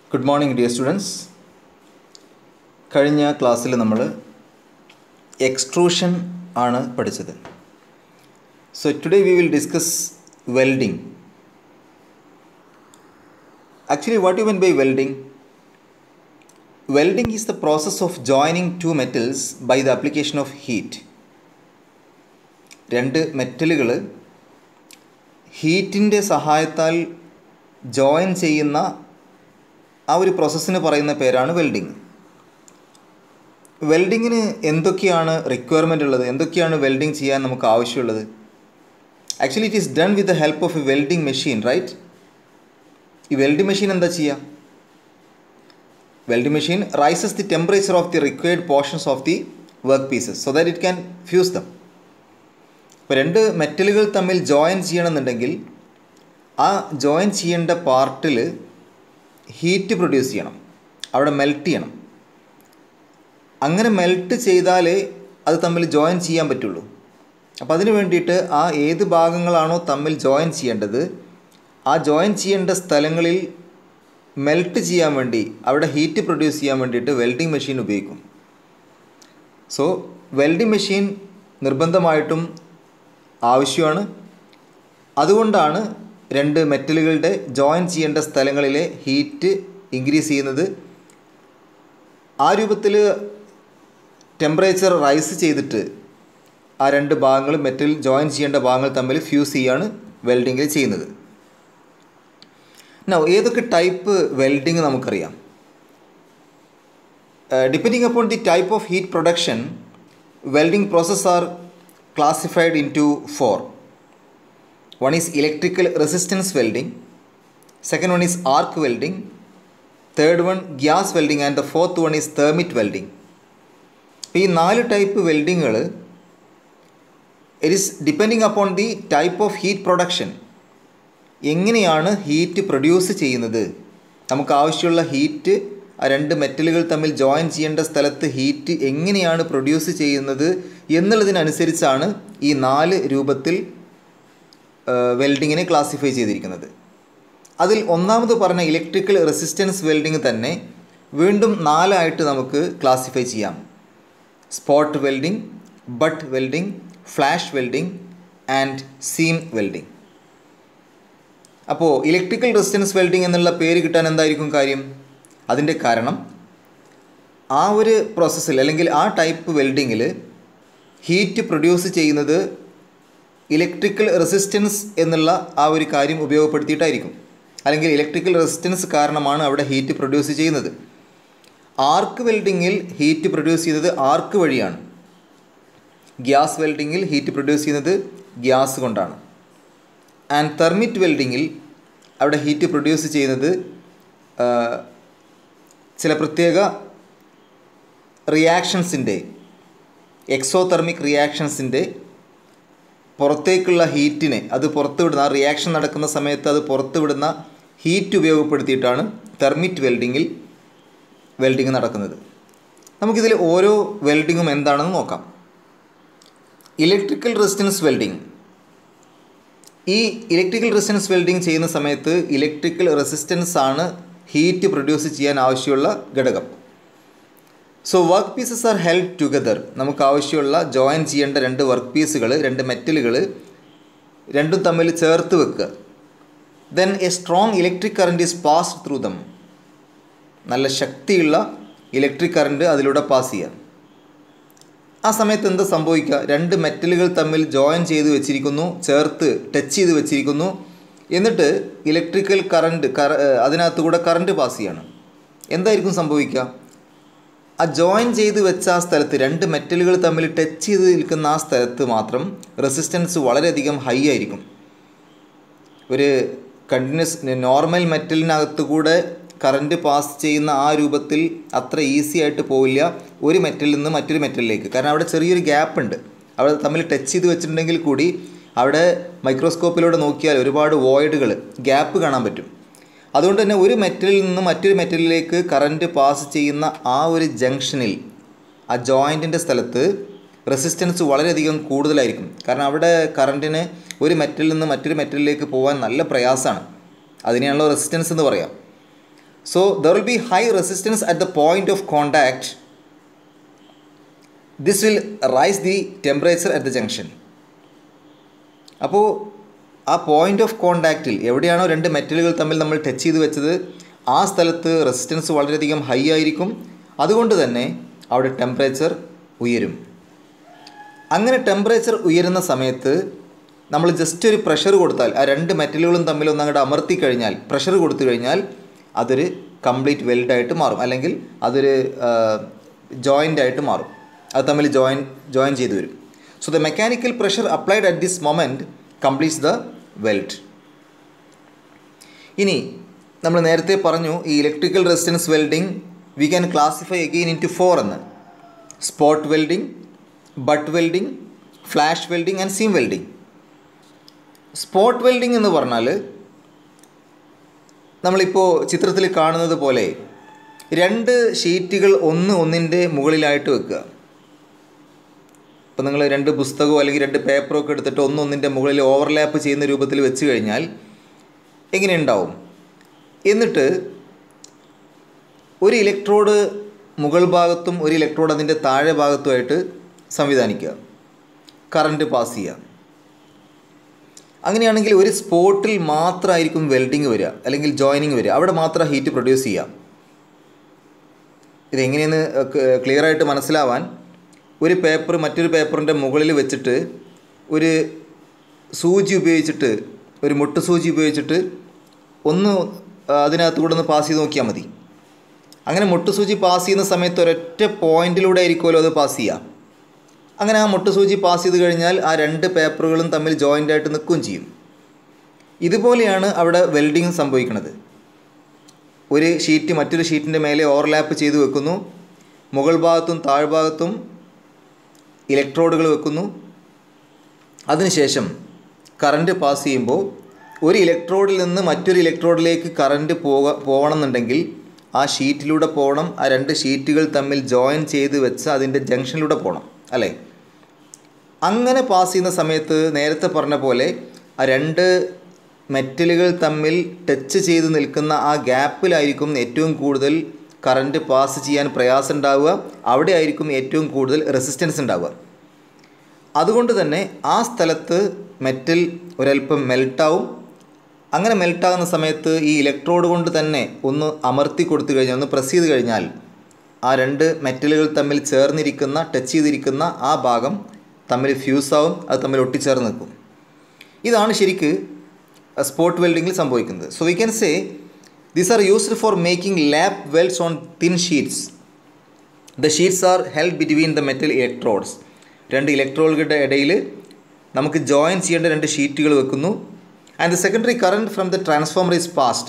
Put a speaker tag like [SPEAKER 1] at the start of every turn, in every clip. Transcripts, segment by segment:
[SPEAKER 1] Good morning dear students കഴിഞ്ഞ ക്ലാസ്സിൽ നമ്മൾ എക്സ്ട്രൂഷൻ ആണ് പഠിച്ചത് so today we will discuss welding actually what you mean by welding welding is the process of joining two metals by the application of heat രണ്ട് മെറ്റലുകൾ ഹീറ്റിൻ്റെ സഹായത്താൽ join ചെയ്യുന്ന ആ ഒരു പ്രോസസ്സിന് പറയുന്ന പേരാണ് വെൽഡിങ് വെൽഡിങ്ങിന് എന്തൊക്കെയാണ് റിക്വയർമെൻ്റ് ഉള്ളത് എന്തൊക്കെയാണ് വെൽഡിങ് ചെയ്യാൻ നമുക്ക് ആവശ്യമുള്ളത് actually it is done with the help of a welding machine right ഈ വെൽഡിങ് മെഷീൻ എന്താ ചെയ്യുക welding machine rises the temperature of the required portions of the work pieces so that it can fuse them ഇപ്പോൾ രണ്ട് മെറ്റലുകൾ തമ്മിൽ join ചെയ്യണമെന്നുണ്ടെങ്കിൽ ആ join ചെയ്യേണ്ട പാർട്ടിൽ ഹീറ്റ് പ്രൊഡ്യൂസ് ചെയ്യണം അവിടെ മെൽറ്റ് ചെയ്യണം അങ്ങനെ മെൽറ്റ് ചെയ്താലേ അത് തമ്മിൽ ജോയിൻ ചെയ്യാൻ പറ്റുള്ളൂ അപ്പോൾ അതിന് വേണ്ടിയിട്ട് ആ ഏത് ഭാഗങ്ങളാണോ തമ്മിൽ ജോയിൻ ചെയ്യേണ്ടത് ആ ജോയിൻ ചെയ്യേണ്ട സ്ഥലങ്ങളിൽ മെൽറ്റ് ചെയ്യാൻ വേണ്ടി അവിടെ ഹീറ്റ് പ്രൊഡ്യൂസ് ചെയ്യാൻ വേണ്ടിയിട്ട് വെൽഡിംഗ് മെഷീൻ ഉപയോഗിക്കും സോ വെൽഡിംഗ് മെഷീൻ നിർബന്ധമായിട്ടും ആവശ്യമാണ് അതുകൊണ്ടാണ് രണ്ട് മെറ്റലുകളുടെ ജോയിൻ ചെയ്യേണ്ട സ്ഥലങ്ങളിലെ ഹീറ്റ് ഇൻക്രീസ് ചെയ്യുന്നത് ആ രൂപത്തിൽ ടെമ്പറേച്ചർ റൈസ് ചെയ്തിട്ട് ആ രണ്ട് ഭാഗങ്ങൾ മെറ്റൽ ജോയിൻ ചെയ്യേണ്ട ഭാഗങ്ങൾ തമ്മിൽ ഫ്യൂസ് ചെയ്യാണ് വെൽഡിങ്ങിൽ ചെയ്യുന്നത് നോ ഏതൊക്കെ ടൈപ്പ് വെൽഡിങ് നമുക്കറിയാം depending upon the type of heat production welding process are classified into four. One is electrical resistance welding, second one is arc welding, third one gas welding and the fourth one is thermit welding. ഈ നാല് type വെൽഡിങ്ങുകൾ it is depending upon the type of heat production എങ്ങനെയാണ് heat produce ചെയ്യുന്നത് നമുക്ക് ആവശ്യമുള്ള heat ആ രണ്ട് മെറ്റലുകൾ തമ്മിൽ ജോയിൻ ചെയ്യേണ്ട സ്ഥലത്ത് ഹീറ്റ് എങ്ങനെയാണ് പ്രൊഡ്യൂസ് ചെയ്യുന്നത് എന്നുള്ളതിനനുസരിച്ചാണ് ഈ നാല് രൂപത്തിൽ വെൽഡിങ്ങിനെ ക്ലാസിഫൈ ചെയ്തിരിക്കുന്നത് അതിൽ ഒന്നാമത് പറഞ്ഞ ഇലക്ട്രിക്കൽ റെസിസ്റ്റൻസ് വെൽഡിങ് തന്നെ വീണ്ടും നാലായിട്ട് നമുക്ക് ക്ലാസിഫൈ ചെയ്യാം spot welding butt welding flash welding and seam welding അപ്പോൾ ഇലക്ട്രിക്കൽ റെസിസ്റ്റൻസ് വെൽഡിംഗ് എന്നുള്ള പേര് കിട്ടാൻ എന്തായിരിക്കും കാര്യം അതിൻ്റെ കാരണം ആ ഒരു പ്രോസസ്സിൽ അല്ലെങ്കിൽ ആ ടൈപ്പ് വെൽഡിങ്ങിൽ ഹീറ്റ് പ്രൊഡ്യൂസ് ചെയ്യുന്നത് ഇലക്ട്രിക്കൽ റെസിസ്റ്റൻസ് എന്നുള്ള ആ ഒരു കാര്യം ഉപയോഗപ്പെടുത്തിയിട്ടായിരിക്കും അല്ലെങ്കിൽ ഇലക്ട്രിക്കൽ റെസിസ്റ്റൻസ് കാരണമാണ് അവിടെ ഹീറ്റ് പ്രൊഡ്യൂസ് ചെയ്യുന്നത് ആർക്ക് വെൽഡിങ്ങിൽ ഹീറ്റ് പ്രൊഡ്യൂസ് ചെയ്യുന്നത് ആർക്ക് വഴിയാണ് ഗ്യാസ് വെൽഡിങ്ങിൽ ഹീറ്റ് പ്രൊഡ്യൂസ് ചെയ്യുന്നത് ഗ്യാസ് കൊണ്ടാണ് ആൻഡ് തെർമിറ്റ് വെൽഡിങ്ങിൽ അവിടെ ഹീറ്റ് പ്രൊഡ്യൂസ് ചെയ്യുന്നത് ചില പ്രത്യേക റിയാക്ഷൻസിൻ്റെ എക്സോതെർമിക് റിയാക്ഷൻസിൻ്റെ പുറത്തേക്കുള്ള ഹീറ്റിനെ അത് പുറത്തുവിടുന്ന ആ റിയാക്ഷൻ നടക്കുന്ന സമയത്ത് അത് പുറത്തുവിടുന്ന ഹീറ്റ് ഉപയോഗപ്പെടുത്തിയിട്ടാണ് തെർമിറ്റ് വെൽഡിങ്ങിൽ വെൽഡിങ് നടക്കുന്നത് നമുക്കിതിൽ ഓരോ വെൽഡിങ്ങും എന്താണെന്ന് നോക്കാം ഇലക്ട്രിക്കൽ റെസിസ്റ്റൻസ് വെൽഡിങ് ഈ ഇലക്ട്രിക്കൽ റെസിസ്റ്റൻസ് വെൽഡിങ് ചെയ്യുന്ന സമയത്ത് ഇലക്ട്രിക്കൽ റെസിസ്റ്റൻസ് ആണ് ഹീറ്റ് പ്രൊഡ്യൂസ് ചെയ്യാൻ ആവശ്യമുള്ള ഘടകം so work pieces are held together നമുക്ക് ആവശ്യമുള്ള ജോയിൻ ചെയ്യേണ്ട രണ്ട് വർക്ക് പീസുകൾ രണ്ട് മെറ്റലുകൾ രണ്ടും തമ്മിൽ ചേർത്ത് വെക്കുക then a strong electric current is pass through them നല്ല ശക്തിയുള്ള ഇലക്ട്രിക് കറണ്ട് അതിലൂടെ പാസ് ചെയ്യാം ആ സമയത്ത് എന്താ സംഭവിക്കുക രണ്ട് മെറ്റലുകൾ തമ്മിൽ ജോയിൻ ചെയ്ത് വെച്ചിരിക്കുന്നു ചേർത്ത് ടച്ച് ചെയ്ത് വെച്ചിരിക്കുന്നു എന്നിട്ട് ഇലക്ട്രിക്കൽ കറണ്ട് കറ അതിനകത്ത് കൂടെ കറണ്ട് പാസ് ചെയ്യാണ് എന്തായിരിക്കും സംഭവിക്കുക ആ ജോയിൻ ചെയ്ത് വെച്ച ആ സ്ഥലത്ത് രണ്ട് മെറ്റലുകൾ തമ്മിൽ ടച്ച് ചെയ്ത് നിൽക്കുന്ന ആ സ്ഥലത്ത് മാത്രം റെസിസ്റ്റൻസ് വളരെയധികം ഹൈ ആയിരിക്കും ഒരു കണ്ടിന്യൂസ് നോർമൽ മെറ്റലിനകത്ത് കൂടെ കറണ്ട് പാസ് ചെയ്യുന്ന ആ രൂപത്തിൽ അത്ര ഈസി ആയിട്ട് പോവില്ല ഒരു മെറ്റലിൽ നിന്ന് മറ്റൊരു മെറ്റലിലേക്ക് കാരണം അവിടെ ചെറിയൊരു ഗ്യാപ്പ് ഉണ്ട് അവിടെ തമ്മിൽ ടച്ച് ചെയ്ത് വെച്ചിട്ടുണ്ടെങ്കിൽ കൂടി അവിടെ മൈക്രോസ്കോപ്പിലൂടെ നോക്കിയാൽ ഒരുപാട് വോയിഡുകൾ ഗ്യാപ്പ് കാണാൻ പറ്റും അതുകൊണ്ട് തന്നെ ഒരു മെറ്റലിൽ നിന്ന് മറ്റൊരു മെറ്റലിലേക്ക് കറണ്ട് പാസ് ചെയ്യുന്ന ആ ഒരു ജംഗ്ഷനിൽ ആ ജോയിൻറ്റിൻ്റെ സ്ഥലത്ത് റെസിസ്റ്റൻസ് വളരെയധികം കൂടുതലായിരിക്കും കാരണം അവിടെ കറണ്ടിന് ഒരു മെറ്റലിൽ നിന്ന് മറ്റൊരു മെറ്റലിലേക്ക് പോകാൻ നല്ല പ്രയാസമാണ് അതിനെയാണല്ലോ റെസിസ്റ്റൻസ് എന്ന് പറയാം So there will be high resistance at the point of contact. This will rise the temperature at the junction. അപ്പോൾ ആ പോയിന്റ് ഓഫ് കോണ്ടാക്റ്റിൽ എവിടെയാണോ രണ്ട് മെറ്റലുകൾ തമ്മിൽ നമ്മൾ ടച്ച് ചെയ്ത് വെച്ചത് ആ സ്ഥലത്ത് റെസിസ്റ്റൻസ് വളരെയധികം ഹൈ ആയിരിക്കും അതുകൊണ്ട് തന്നെ അവിടെ ടെമ്പറേച്ചർ ഉയരും അങ്ങനെ ടെമ്പറേച്ചർ ഉയരുന്ന സമയത്ത് നമ്മൾ ജസ്റ്റ് ഒരു പ്രഷർ കൊടുത്താൽ ആ രണ്ട് മെറ്റലുകളും തമ്മിൽ ഒന്ന് അങ്ങോട്ട് അമർത്തി കഴിഞ്ഞാൽ പ്രഷർ കൊടുത്തു കഴിഞ്ഞാൽ അതൊരു കംപ്ലീറ്റ് വെൽഡായിട്ട് മാറും അല്ലെങ്കിൽ അതൊരു ജോയിൻ്റ് ആയിട്ട് മാറും അത് തമ്മിൽ ജോയിൻ ജോയിൻ ചെയ്ത് വരും so the mechanical pressure applied at this moment completes the weld ഇനി നമ്മൾ നേരത്തെ പറഞ്ഞു ഈ electrical resistance welding we can classify again into four എന്ന് spot welding butt welding flash welding and seam welding spot welding എന്ന് പറഞ്ഞാൽ നമ്മളിപ്പോൾ ചിത്രത്തിൽ കാണുന്നത് പോലെ രണ്ട് ഷീറ്റുകൾ ഒന്ന് ഒന്നിൻ്റെ മുകളിലായിട്ട് വെക്കുക ഇപ്പോൾ നിങ്ങൾ രണ്ട് പുസ്തകമോ അല്ലെങ്കിൽ രണ്ട് പേപ്പറോ ഒക്കെ എടുത്തിട്ട് ഒന്ന് ഒന്നിൻ്റെ മുകളിൽ ഓവർലാപ്പ് ചെയ്യുന്ന രൂപത്തിൽ വെച്ച് കഴിഞ്ഞാൽ എങ്ങനെ ഉണ്ടാവും എന്നിട്ട് ഒരു ഇലക്ട്രോഡ് മുകൾ ഭാഗത്തും ഒരു ഇലക്ട്രോഡ് അതിൻ്റെ താഴെ ഭാഗത്തുമായിട്ട് സംവിധാനിക്കുക കറണ്ട് പാസ് ചെയ്യുക അങ്ങനെയാണെങ്കിൽ ഒരു സ്പോട്ടിൽ മാത്രമായിരിക്കും വെൽഡിങ് വരിക അല്ലെങ്കിൽ ജോയിനിങ് വരിക അവിടെ മാത്രം ഹീറ്റ് പ്രൊഡ്യൂസ് ചെയ്യാം ഇതെങ്ങനെയെന്ന് ക്ലിയർ ആയിട്ട് മനസ്സിലാവാൻ ഒരു പേപ്പർ മറ്റൊരു പേപ്പറിൻ്റെ മുകളിൽ വെച്ചിട്ട് ഒരു സൂചി ഉപയോഗിച്ചിട്ട് ഒരു മുട്ട് സൂചി ഉപയോഗിച്ചിട്ട് ഒന്ന് അതിനകത്ത് കൂടെ ഒന്ന് പാസ് ചെയ്ത് നോക്കിയാൽ മതി അങ്ങനെ മുട്ട് സൂചി പാസ് ചെയ്യുന്ന സമയത്ത് ഒരൊറ്റ പോയിന്റിലൂടെ ആയിരിക്കുമല്ലോ അത് പാസ് ചെയ്യുക അങ്ങനെ ആ മുട്ട് സൂചി പാസ് ചെയ്ത് കഴിഞ്ഞാൽ ആ രണ്ട് പേപ്പറുകളും തമ്മിൽ ജോയിൻ്റ് ആയിട്ട് നിൽക്കുകയും ചെയ്യും ഇതുപോലെയാണ് അവിടെ വെൽഡിങ് സംഭവിക്കുന്നത് ഒരു ഷീറ്റ് മറ്റൊരു ഷീറ്റിൻ്റെ മേലെ ഓവർലാപ്പ് ചെയ്ത് വെക്കുന്നു മുകൾ ഭാഗത്തും താഴ്ഭാഗത്തും ഇലക്ട്രോഡുകൾ വെക്കുന്നു അതിനുശേഷം കറണ്ട് പാസ് ചെയ്യുമ്പോൾ ഒരു ഇലക്ട്രോഡിൽ നിന്ന് മറ്റൊരു ഇലക്ട്രോഡിലേക്ക് കറണ്ട് പോക പോകണമെന്നുണ്ടെങ്കിൽ ആ ഷീറ്റിലൂടെ പോകണം ആ രണ്ട് ഷീറ്റുകൾ തമ്മിൽ ജോയിൻ ചെയ്ത് വെച്ച് അതിൻ്റെ ജംഗ്ഷനിലൂടെ പോകണം അല്ലേ അങ്ങനെ പാസ് ചെയ്യുന്ന സമയത്ത് നേരത്തെ പറഞ്ഞ പോലെ ആ രണ്ട് മെറ്റലുകൾ തമ്മിൽ ടച്ച് ചെയ്ത് നിൽക്കുന്ന ആ ഗ്യാപ്പിലായിരിക്കും ഏറ്റവും കൂടുതൽ കറണ്ട് പാസ് ചെയ്യാൻ പ്രയാസം ഉണ്ടാവുക അവിടെ ആയിരിക്കും ഏറ്റവും കൂടുതൽ റെസിസ്റ്റൻസ് ഉണ്ടാവുക അതുകൊണ്ട് തന്നെ ആ സ്ഥലത്ത് മെറ്റൽ ഒരല്പം മെൽട്ടാവും അങ്ങനെ മെൽട്ടാകുന്ന സമയത്ത് ഈ ഇലക്ട്രോഡ് കൊണ്ട് തന്നെ ഒന്ന് അമർത്തി കൊടുത്തു കഴിഞ്ഞാൽ ഒന്ന് പ്രസ് ചെയ്ത് കഴിഞ്ഞാൽ ആ രണ്ട് മെറ്റലുകൾ തമ്മിൽ ചേർന്നിരിക്കുന്ന ടച്ച് ചെയ്തിരിക്കുന്ന ആ ഭാഗം തമ്മിൽ ഫ്യൂസാവും അത് തമ്മിൽ ഒട്ടിച്ചേർന്ന് നിൽക്കും ഇതാണ് ശരിക്ക് സ്പോട്ട് വെൽഡിങ്ങിൽ സംഭവിക്കുന്നത് so we can say these are used for making lap welds on thin sheets the sheets are held between the metal electrodes രണ്ട് ഇലക്ട്രോഡുകളുടെ ഇടയിൽ നമുക്ക് ജോയിൻ ചെയ്യേണ്ട രണ്ട് ഷീറ്റുകൾ വെക്കുന്നു and the secondary current from the transformer is passed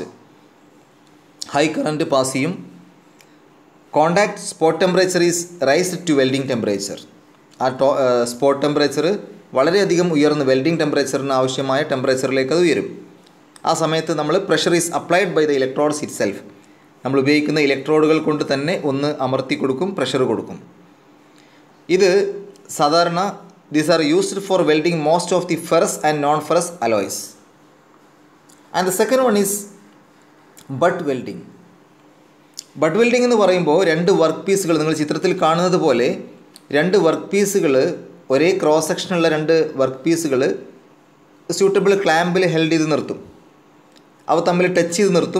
[SPEAKER 1] high current pass ചെയ്യും contact spot temperature is rise to welding temperature ആ ടോ സ്പോട്ട് ടെമ്പറേച്ചർ വളരെയധികം ഉയർന്ന് വെൽഡിംഗ് ടെമ്പറേച്ചറിന് ആവശ്യമായ ടെമ്പറേച്ചറിലേക്ക് അത് ഉയരും ആ സമയത്ത് നമ്മൾ pressure is applied by the electrodes itself നമ്മൾ ഉപയോഗിക്കുന്ന ഇലക്ട്രോഡുകൾ കൊണ്ട് തന്നെ ഒന്ന് അമർത്തി കൊടുക്കും പ്രഷർ കൊടുക്കും ഇത് സാധാരണ these are used for welding most of the ferrous and non ferrous alloys and the second one is butt welding butt welding എന്ന് പറയുമ്പോൾ രണ്ട് വർക്ക് പീസുകൾ നിങ്ങൾ ചിത്രത്തിൽ കാണുന്നത് പോലെ രണ്ട് വർക്ക് പീസുകൾ ഒരേ ക്രോസ് സെക്ഷനുള്ള രണ്ട് വർക്ക് പീസുകൾ സ്യൂട്ടബിൾ ക്ലാമ്പിൽ ഹെൽഡ് ചെയ്ത് നിർത്തും അവ തമ്മിൽ ടച്ച് ചെയ്ത് നിർത്തും